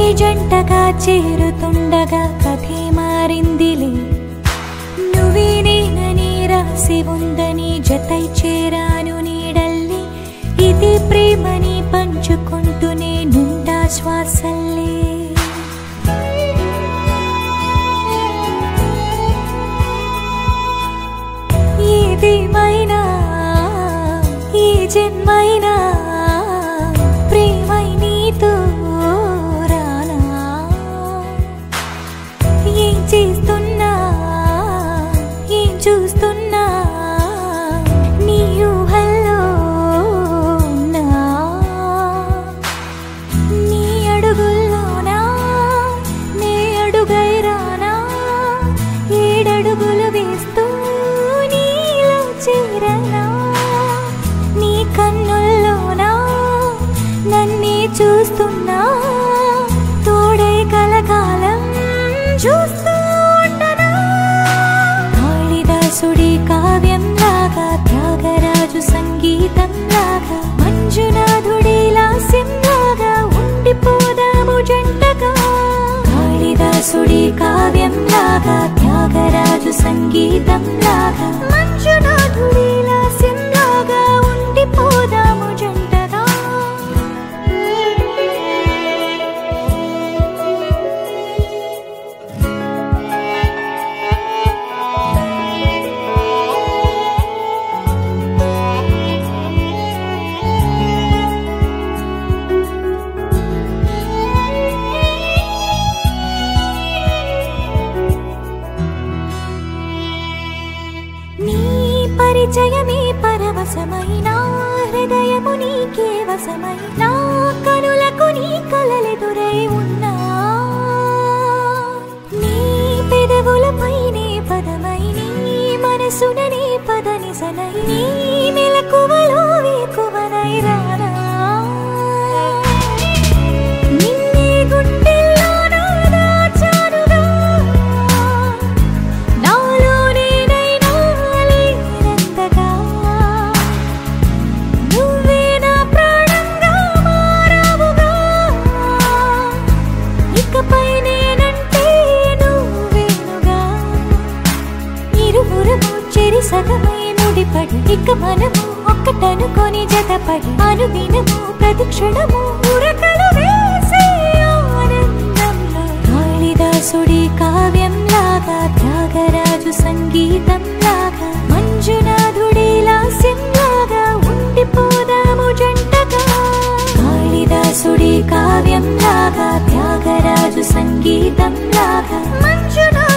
జంటగా చేరుతుండగా కథే మారిందిలే నువ్వే నేనని రాసి ఉందని జతై చేరాను నీడల్లి ఇది ప్రేమని పంచుకుంటూనే నుండా శ్వాసల్లే ఏదేమైనా ఈ జన్మైనా ప్రేమై నీతో రానా ఏం చేస్తున్నా ఏం చూస్తున్నా నీ ఊహల్లో ఉన్నా. నీ అడుగుల్లోనా నే అడుగై రానా ఏడడుగులు వేస్తూ నీలో చేరనా నీ కన్నుల్లోనా నన్నే చూస్తున్నా తోడై కలకాలం చూస్తూ ఉండనా కాళిదాసుడి కావ్యం లాగా త్యాగరాజు సంగీతం లాగా మంజునాథుడి లాస్యం లాగా ఉండిపోదాము జంటగా కాళిదాసుడి కావ్యం లాగా త్యాగరాజు సంగీతం లాగా మంజునాథుడి లాస్యం లాగా ఉండిపోదాము జంటగా నీ పరిచయమే పరవశమైన హృదయము నీకే వశమై నా కనులకు నీ కలలెదురై ఉన్నా నీ పెదవులపైనే పదమై నీ మనసుననే పదనిసనై నీ మెలకువలో వేకువనై రానా నిన్నే గుండెల్లోనా దాచానుగా నాలో నేనైనా లేనంతగా నువ్వే నా ప్రాణంగా మారావుగా ఇకపై నేనంటే నువ్వేనుగా ఇరువురము చెరి సగమై ముడిపడి ఇక మనము ఒక్కటనుకొని జతపడి అనుదినము ప్రతి క్షణము ఉరకలు వేసే ఆనందంలో కాళిదాసుడి కావ్యం లాగా త్యాగరాజు సంగీతం లాగా మంజునాథుడి లాస్యం లాగా ఉండిపోదాము జంటగా కాళిదాసుడి కావ్యం లాగా త్యాగరాజు సంగీతం లాగా మంజునాథుడి